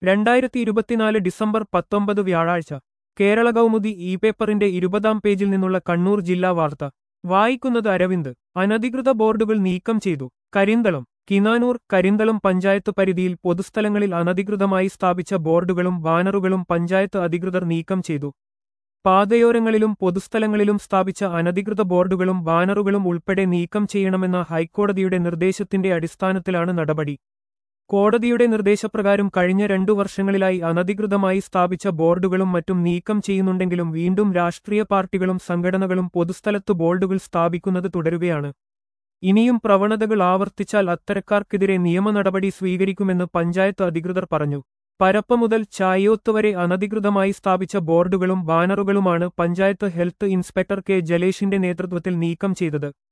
രണ്ടായിരത്തി ഇരുപത്തിനാല് ഡിസംബർ പത്തൊമ്പത് വ്യാഴാഴ്ച കേരള കൗമുദി ഇ പേപ്പറിന്റെ ഇരുപതാം പേജിൽ നിന്നുള്ള കണ്ണൂർ ജില്ലാ വാർത്ത വായിക്കുന്നത് അരവിന്ദ് അനധികൃത ബോർഡുകൾ നീക്കം ചെയ്തു കരിന്തളം കിനാനൂർ കരിന്തളം പഞ്ചായത്ത് പരിധിയിൽ പൊതുസ്ഥലങ്ങളിൽ അനധികൃതമായി സ്ഥാപിച്ച ബോർഡുകളും ബാനറുകളും പഞ്ചായത്ത് അധികൃതർ നീക്കം ചെയ്തു പാതയോരങ്ങളിലും പൊതുസ്ഥലങ്ങളിലും സ്ഥാപിച്ച അനധികൃത ബോർഡുകളും ബാനറുകളും ഉൾപ്പെടെ നീക്കം ചെയ്യണമെന്ന ഹൈക്കോടതിയുടെ നിർദ്ദേശത്തിന്റെ അടിസ്ഥാനത്തിലാണ് നടപടി കോടതിയുടെ നിർദ്ദേശപ്രകാരം കഴിഞ്ഞ രണ്ടു വർഷങ്ങളിലായി അനധികൃതമായി സ്ഥാപിച്ച ബോർഡുകളും മറ്റും നീക്കം ചെയ്യുന്നുണ്ടെങ്കിലും വീണ്ടും രാഷ്ട്രീയ പാർട്ടികളും സംഘടനകളും പൊതുസ്ഥലത്ത് ബോർഡുകൾ സ്ഥാപിക്കുന്നത് തുടരുകയാണ് ഇനിയും പ്രവണതകൾ ആവർത്തിച്ചാൽ അത്തരക്കാർക്കെതിരെ നിയമ നടപടി സ്വീകരിക്കുമെന്ന് പഞ്ചായത്ത് അധികൃതർ പറഞ്ഞു പരപ്പ മുതൽ ചായോത്ത് വരെ അനധികൃതമായി സ്ഥാപിച്ച ബോർഡുകളും ബാനറുകളുമാണ് പഞ്ചായത്ത് ഹെൽത്ത് ഇൻസ്പെക്ടർ കെ ജലേഷിന്റെ നേതൃത്വത്തിൽ നീക്കം ചെയ്തത്